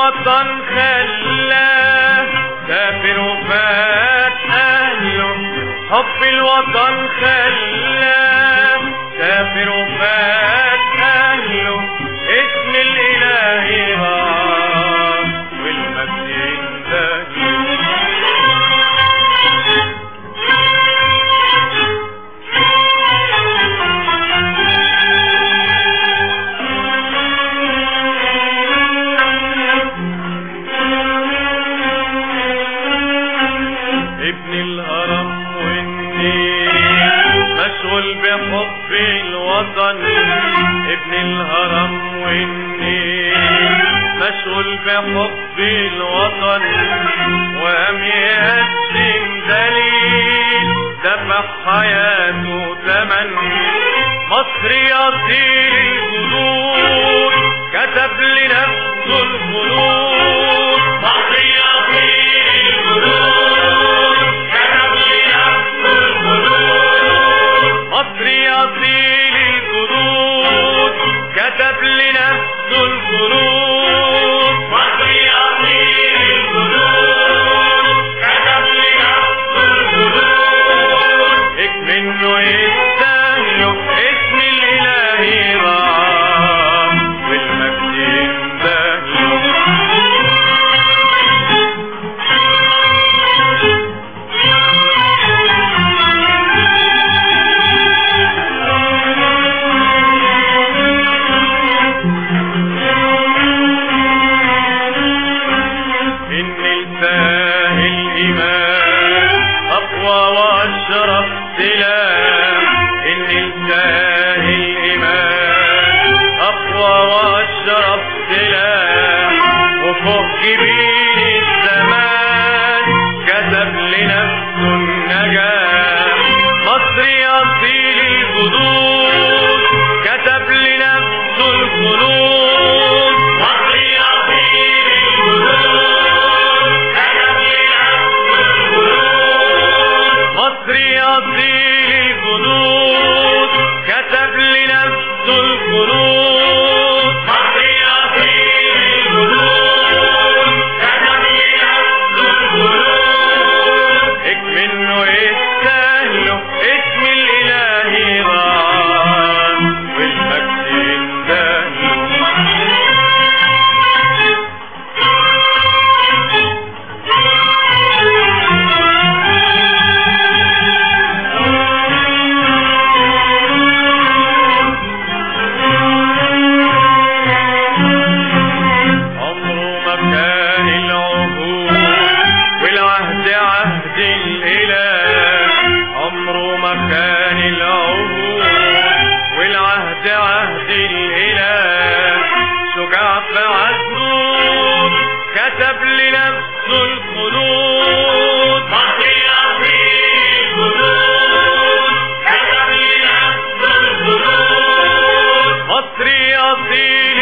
الوطن خلاه سافر وفات أهله حب الوطن خلاه سافر وفات أهله اسم الإله راح والمجد ينتهي ابن الهرم والنيل مشغول بحب الوطن ابن الهرم والنيل مشغول بحب الوطن وقام يقدم دليل دفع حياته تمن مصري أصيل الجدود كتب لنفسه الخلود مصري أصيل الجدود كتب لنفسه الخلود مصري أصيل الجدود كتب لنفسه الخلود مصري أصيل الجدود كتب لنفسه الخلود اكمنه يستاهله اسم الإله راح والمجد يندهله إن الفاه الإمام أقوى وأشرف سلام إن الفاه الإمام أقوى وأشرف سلام وفوق جبين الزمان كتب لنفسه النجاح مصري أصيل الجدود كتب لنفسه الخلود مصري أصيل الجدود كتب لنفسه الخلود مصري أصيل الجدود كتب لنفسه الخلود مصري أصيل الجدود كتب لنفسه الخلود اكمنه يستاهله اسم الإله راح والمجد يندهله عمره ما كان العهود والعهد عهد الإله عمره ما كان العهود والعهد عهد الإله شجاع في عزمه كتب لنفسه الخلود مصري أصيل الجنود كتب لنفسه الخلود مصري أصيل